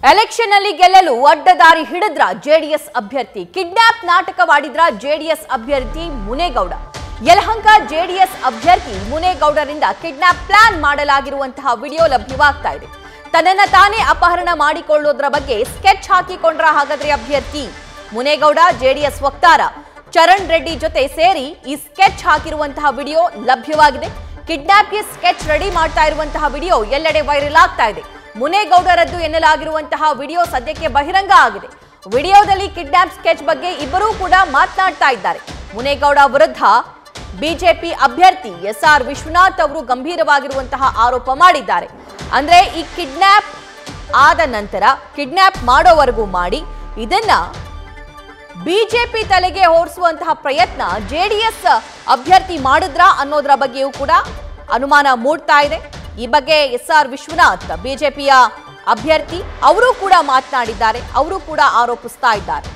election ಅಲ್ಲಿ ಗೆಲ್ಲಲು ಅಡ್ಡದಾರಿ ಹಿಡಿದ್ರ ಜೆಡಿಎಸ್ ಅಭ್ಯರ್ಥಿ ಕಿಡ್ನಾಪ್ ನಾಟಕವಾಡಿದ್ರ ಜೆಡಿಎಸ್ ಅಭ್ಯರ್ಥಿ ಮುನೇಗೌಡ ಯಲಹಂಕ ಜೆಡಿಎಸ್ ಅಭ್ಯರ್ಥಿ ಮುನೇಗೌಡರಿಂದ ಕಿಡ್ನಾಪ್ ಪ್ಲಾನ್ ಮಾಡಲಾಗಿರುವಂತಹ ವಿಡಿಯೋ ಲಭ್ಯವಾಗ್ತಾ ಇದೆ ತನ್ನನ್ನ ತಾನೇ ಅಪಹರಣ ಮಾಡಿಕೊಳ್ಳೋದ್ರ ಬಗ್ಗೆ ಸ್ಕೆಚ್ ಹಾಕಿಕೊಂಡ್ರ ಹಾಗಾದ್ರೆ ಅಭ್ಯರ್ಥಿ ಮುನೇಗೌಡ ಜೆಡಿಎಸ್ ವಕ್ತಾರ ಚರಣ್ ರೆಡ್ಡಿ ಜೊತೆ ಸೇರಿ ಈ ಸ್ಕೆಚ್ ಹಾಕಿರುವಂತಹ ವಿಡಿಯೋ ಲಭ್ಯವಾಗಿದೆ ಕಿಡ್ನಾಪ್ಗೆ ಸ್ಕೆಚ್ ರೆಡಿ ಮಾಡ್ತಾ ಇರುವಂತಹ ವಿಡಿಯೋ ಎಲ್ಲೆಡೆ ವೈರಲ್ ಆಗ್ತಾ ಇದೆ ಮುನೇಗೌಡರದ್ದು ಎನ್ನಲಾಗಿರುವಂತಹ ವಿಡಿಯೋ ಸದ್ಯಕ್ಕೆ ಬಹಿರಂಗ ಆಗಿದೆ ವಿಡಿಯೋದಲ್ಲಿ ಕಿಡ್ನಾಪ್ ಸ್ಕೆಚ್ ಬಗ್ಗೆ ಇಬ್ಬರೂ ಕೂಡ ಮಾತನಾಡ್ತಾ ಇದ್ದಾರೆ ಮುನೇಗೌಡ ವಿರುದ್ಧ ಬಿಜೆಪಿ ಅಭ್ಯರ್ಥಿ ಎಸ್ ಆರ್ ವಿಶ್ವನಾಥ್ ಅವರು ಗಂಭೀರವಾಗಿರುವಂತಹ ಆರೋಪ ಮಾಡಿದ್ದಾರೆ ಅಂದ್ರೆ ಈ ಕಿಡ್ನಾಪ್ ಆದ ನಂತರ ಕಿಡ್ನಾಪ್ ಮಾಡೋವರೆಗೂ ಮಾಡಿ ಇದನ್ನ ಬಿಜೆಪಿ ತಲೆಗೆ ಹೋರಿಸುವಂತಹ ಪ್ರಯತ್ನ ಜೆಡಿಎಸ್ ಅಭ್ಯರ್ಥಿ ಮಾಡಿದ್ರಾ ಅನ್ನೋದರ ಬಗ್ಗೆಯೂ ಕೂಡ ಅನುಮಾನ ಮೂಡ್ತಾ ಇದೆ ಈ ಬಗ್ಗೆ ಎಸ್ ಆರ್ ವಿಶ್ವನಾಥ್ ಬಿಜೆಪಿಯ ಅಭ್ಯರ್ಥಿ ಅವರು ಕೂಡ ಮಾತನಾಡಿದ್ದಾರೆ ಅವರು ಕೂಡ ಆರೋಪಿಸ್ತಾ ಇದ್ದಾರೆ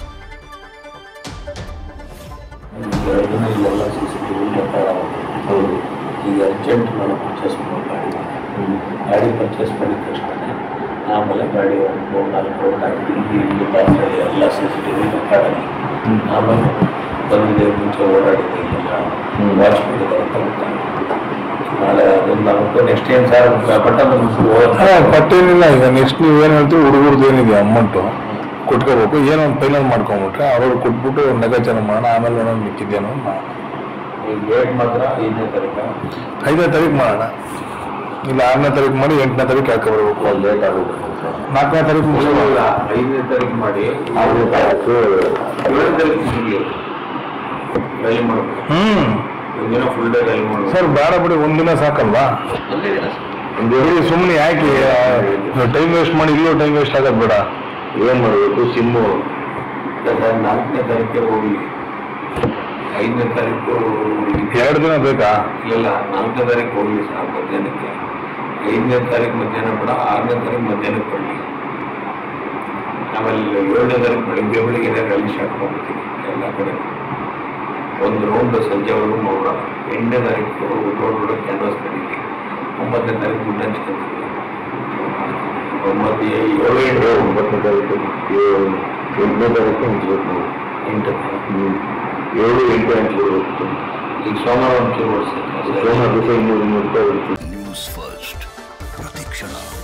ಇಲ್ಲೆಲ್ಲ ಸಿ ಸಿ ಟಿ ವಿ ಹೌದು ಈಗ ಅರ್ಜೆಂಟ್ ನಾನು ಪರ್ಚೇಸ್ ಮಾಡೋ ಗಾಡಿ ಗಾಡಿ ಪರ್ಚೇಸ್ ಮಾಡಿದ ತಕ್ಷಣ ಆಮೇಲೆ ಗಾಡಿ ಒಂದು ಮೂರು ನಾಲ್ಕು ರೋಡ್ ಹಾಕಿ ಇಲ್ಲಿ ಇಲ್ಲಿ ಬಾತ್ರೂಮ್ ಎಲ್ಲ C C T V record ಆಮೇಲೆ ಬಂದಿದೆ ಮುಂಚೆ ಓಡಾಡಿದೆ ಇಲ್ಲೆಲ್ಲ ವಾಚ್ ಮಾಡಿದ್ದಾರೆ ಅಂತ ಗೊತ್ತಾಯ್ತು ನಾಳೆ ಅದೊಂದು ನಾವು ನೆಕ್ಸ್ಟ್ ಏನು ಸರ್ ಬಟನ್ ಹಾ, ಪಟ್ಟೇನಿಲ್ಲ ಈಗ ನೆಕ್ಸ್ಟ್ ನೀವು ಏನು ಹೇಳ್ತೀವಿ ಹುಡುಗರದ್ದು ಏನಿದೆ ಅಮೌಂಟು ಕೊಟ್ಕೋಬೇಕು ಏನೋ ಒಂದು ಫೈನಲ್ ಮಾಡ್ಕೊಂಬಿಟ್ರೆ ಅವ್ರು ಕೊಟ್ಬಿಟ್ಟು ನೆಗೋಚನ ಮಾಡೋಣ ಆಮೇಲೆ ಏನೋ ಮಿಕ್ಕಿದ್ದೇನೋ ಮಾಡೋಣ ವೇಟ್ ಮಾತ್ರ ಐದನೇ ತಾರೀಕು ಐದನೇ ತಾರೀಕು ಮಾಡೋಣ ಇಲ್ಲ ಆರನೇ ತಾರೀಕು ಮಾಡಿ ಎಂಟನೇ ತಾರೀಕು ಹಾಕೊಬರ್ಬೇಕು ಲೇಟ್ ಆಗುತ್ತೆ ಸರ್ ನಾಲ್ಕನೇ ತಾರೀಕು ಮುಗಿಸ್ಬೋದು ಇಲ್ಲ ಐದನೇ ತಾರೀಕು ಮಾಡಿ ಆರನೇ ತಾರೀಕು ಏಳನೇ ತಾರೀಕು ಮುಗಿಲಿ ರೈಲ್ ಮಾಡಬೇಕು ಹ್ಮ್ ಒಂದಿನ ಫುಲ್ ಡೇ ರೈಲ್ ಮಾಡಬೇಕು ಸರ್ ಬೇಡ ಬಿಡಿ ಒಂದಿನ ಸಾಕಲ್ವಾ ಬಿಡಿ ಸುಮ್ಮನೆ ಯಾಕೆ ಟೈಮ್ ವೇಸ್ಟ್ ಮಾಡಿ ಇಲ್ಲೂ ಟೈಮ್ ವೇಸ್ಟ್ ಆಗೋದು ಬೇಡ ಏನು ಮಾಡಬೇಕು ಸಿಮ್ಮು ನಾಲ್ಕನೇ ತಾರೀಕೆ ಹೋಗಿ ಐದನೇ ತಾರೀಕು ಎರಡು ದಿನ ಬೇಕಾ ಇಲ್ಲ ನಾಲ್ಕನೇ ತಾರೀಕು ಹೋಗ್ಲಿ ಸರ್ ಮಧ್ಯಾಹ್ನಕ್ಕೆ ಐದನೇ ತಾರೀಕು ಮಧ್ಯಾಹ್ನ ಕೂಡ ಆರನೇ ತಾರೀಕು ಮಧ್ಯಾಹ್ನಕ್ಕೆ ಕೊಡಲಿ ಆಮೇಲೆ ಏಳನೇ ತಾರೀಕು ಬೆಳಿಗ್ಗೆ ಬೆಳಿಗ್ಗೆ ರೈಲ್ ಸ್ಟಾರ್ಟ್ ಮಾಡ್ಬಿಡ್ತೀವಿ ಎಲ್ಲ ಕಡೆ ಒಂದು ರೌಂಡ್ ಸಂಜೆವರೆಗೂ ಮಾಡೋಣ ಎಂಟನೇ ತಾರೀಕು ರೋಡ್ ರೋಡ್ ಕ್ಯಾನ್ವಾಸ್ ಕಡಿತೀವಿ ಒಂಬತ್ತನೇ ತಾರೀಕು ಗುಡ್ ಹಂಚ್ಕೊಂತೀವಿ ಒಂಬತ್ತು ಏಳು ಎಂಟು ಒಂಬತ್ತನೇ ತಾರೀಕು ಎಂಟನೇ ತಾರೀಕು ಹಂಚ್ಬೇಕು ಎಂಟು ಏಳು ಎಂಟು ಹಂಚ್ಬೇಕು ಈಗ ಸೋಮವಾರ ಒಂಚೂರು ಓಡಿಸ್ತೈತೆ ಸೋಮವಾರ ದಿವಸ ಇನ್ನೂರು ಇನ್ನೂರು ರೂಪಾಯಿ ನ್ಯೂಸ್ ಫಸ್ಟ್ ಪ್ರತಿಕ್ಷಣ